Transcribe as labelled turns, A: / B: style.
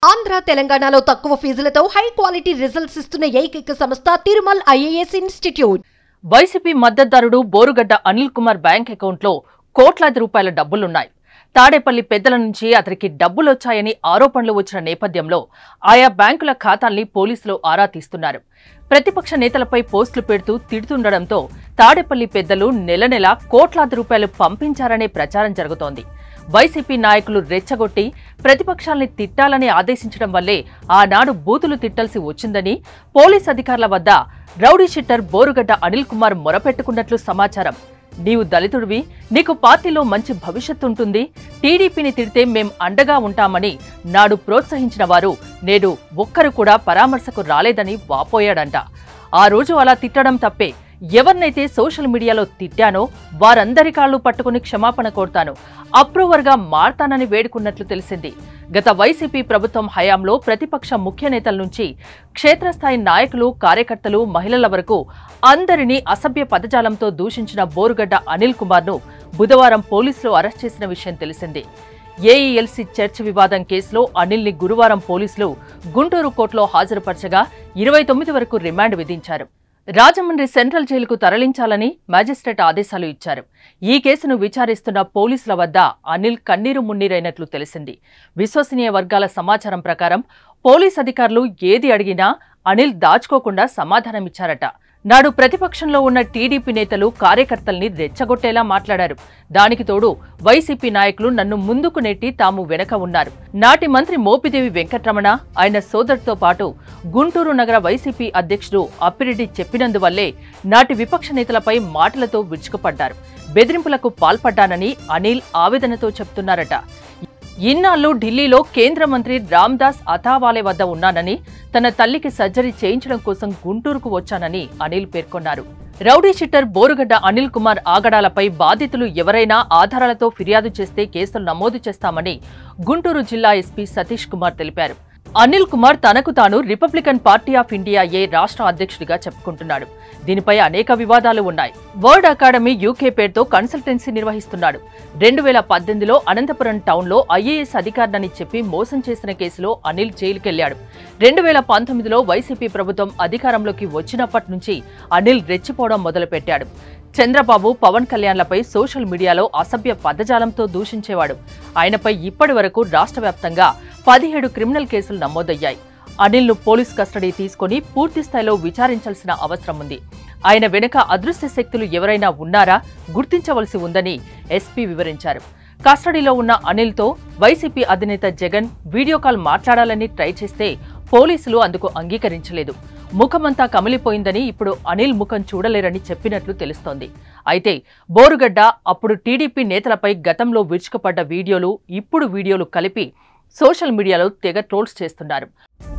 A: ఆంధ్ర తెలంగాణలో తక్కువ ఫీజులతో high quality results ఇస్తున్న ఏకైక సంస్థ తిరుమల్ ఐఏఎస్ ఇన్స్టిట్యూట్
B: వైసీపీ మద్దతుదారుడు బోరుగడ్డ అనిల్ కుమార్ బ్యాంక్ అకౌంట్లో కోట్లాది రూపాయల డబ్బులున్నాయి తాడేపల్లి పెద్దల నుంచి అతనికి డబ్బులొచ్చాయని ఆరోపణలు వచ్చిన నేపథ్యంలో ఆయా బ్యాంకుల ఖాతాల్ని పోలీసులు ఆరా తీస్తున్నారు ప్రతిపక్ష నేతలపై పోస్టులు పెడుతూ తిడుతుండడంతో తాడేపల్లి పెద్దలు నెల నెల కోట్లాది రూపాయలు పంపించారనే ప్రచారం జరుగుతోంది వైసీపీ నాయకులు రెచ్చగొట్టి ప్రతిపక్షాల్ని తిట్టాలని ఆదేశించడం వల్లే ఆనాడు బూతులు తిట్టాల్సి వచ్చిందని పోలీస్ అధికారుల వద్ద రౌడీ షిట్టర్ బోరుగడ్డ అనిల్ కుమార్ మొరపెట్టుకున్నట్లు సమాచారం నీవు దళితుడివి నీకు పార్టీలో మంచి భవిష్యత్తు ఉంటుంది టీడీపీని తిడితే మేం అండగా ఉంటామని నాడు ప్రోత్సహించిన వారు నేడు ఒక్కరు కూడా పరామర్శకు రాలేదని వాపోయాడంట ఆ రోజు అలా తిట్టడం తప్పే ఎవరినైతే సోషల్ మీడియాలో తిట్టానో వారందరి కాళ్ళు పట్టుకుని క్షమాపణ కోరుతాను అప్రూవర్గా మారతానని వేడుకున్నట్లు తెలిసింది గత వైసీపీ ప్రభుత్వం హయాంలో ప్రతిపక్ష ముఖ్య నేతల నుంచి క్షేత్రస్థాయి నాయకులు కార్యకర్తలు మహిళల వరకు అందరినీ అసభ్య పదజాలంతో దూషించిన బోరుగడ్డ అనిల్ కుమార్ను బుధవారం పోలీసులు అరెస్ట్ చేసిన విషయం తెలిసిందే ఏఈఎల్సీ చర్చ్ వివాదం కేసులో అనిల్ని గురువారం పోలీసులు గుంటూరు కోర్టులో హాజరుపరచగా ఇరవై తొమ్మిది వరకు రిమాండ్ విధించారు రాజమండ్రి సెంట్రల్ జైలుకు తరలించాలని మ్యాజిస్ట్రేట్ ఆదేశాలు ఇచ్చారు ఈ కేసును విచారిస్తున్న పోలీసుల వద్ద అనిల్ కన్నీరు మున్నీరైనట్లు తెలిసింది విశ్వసనీయ వర్గాల సమాచారం ప్రకారం పోలీస్ అధికారులు ఏది అడిగినా అనిల్ దాచుకోకుండా సమాధానమిచ్చారట నాడు ప్రతిపక్షంలో ఉన్న టీడీపీ నేతలు కార్యకర్తల్ని రెచ్చగొట్టేలా మాట్లాడారు దానికి తోడు వైసీపీ నాయకులు నన్ను ముందుకు నెట్టి తాము వెనక ఉన్నారు నాటి మంత్రి మోపిదేవి వెంకట్రమణ ఆయన సోదరుతో పాటు గుంటూరు నగర వైసీపీ అధ్యక్షుడు అప్పిరెడ్డి చెప్పినందువల్లే నాటి విపక్ష నేతలపై మాటలతో విరుచుకుపడ్డారు బెదిరింపులకు పాల్పడ్డానని అనిల్ ఆవేదనతో చెప్తున్నారట ఇన్నాళ్లు ఢిల్లీలో కేంద్ర మంత్రి రామ్దాస్ అథావాలే వద్ద ఉన్నానని తన తల్లికి సర్జరీ చేయించడం కోసం గుంటూరుకు వచ్చానని అనిల్ పేర్కొన్నారు రౌడీ షిట్టర్ బోరుగడ్డ అనిల్ కుమార్ ఆగడాలపై బాధితులు ఎవరైనా ఆధారాలతో ఫిర్యాదు చేస్తే కేసులు నమోదు చేస్తామని గుంటూరు జిల్లా ఎస్పీ సతీష్ కుమార్ తెలిపారు అనిల్ కుమార్ తనకు తాను Republican party of India A రాష్ట్ర అధ్యక్షుడిగా చెప్పుకుంటున్నాడు దీనిపై అనేక వివాదాలు ఉన్నాయి వర్డ్ అకాడమీ యూకే పేరుతో కన్సల్టెన్సీ నిర్వహిస్తున్నాడు రెండు వేల పద్దెనిమిదిలో అనంతపురం టౌన్లో ఐఏఎస్ అధికారిని చెప్పి మోసం చేసిన కేసులో అనిల్ జైలుకెళ్లాడు రెండు వేల పంతొమ్మిదిలో వైసీపీ ప్రభుత్వం అధికారంలోకి వచ్చినప్పటి నుంచి అనిల్ రెచ్చిపోవడం మొదలుపెట్టాడు చంద్రబాబు పవన్ కళ్యాణ్లపై సోషల్ మీడియాలో అసభ్య పదజాలంతో దూషించేవాడు ఆయనపై ఇప్పటి వరకు రాష్ట్ర వ్యాప్తంగా పదిహేడు క్రిమినల్ కేసులు నమోదయ్యాయి అనిల్ను పోలీస్ కస్టడీ తీసుకుని పూర్తి స్థాయిలో విచారించాల్సిన అవసరం ఉంది ఆయన వెనుక అదృశ్య శక్తులు ఎవరైనా ఉన్నారా గుర్తించవలసి ఉందని ఎస్పీ వివరించారు కస్టడీలో ఉన్న అనిల్తో వైసీపీ అధినేత జగన్ వీడియో కాల్ మాట్లాడాలని ట్రై చేస్తే పోలీసులు అందుకు అంగీకరించలేదు ముఖమంతా కమిలిపోయిందని ఇప్పుడు అనిల్ ముఖం చూడలేరని చెప్పినట్లు తెలుస్తోంది అయితే బోరుగడ్డ అప్పుడు టీడీపీ నేతలపై గతంలో విరుచుకుపడ్డ వీడియోలు ఇప్పుడు వీడియోలు కలిపి సోషల్ మీడియాలో తెగ ట్రోల్స్ చేస్తున్నారు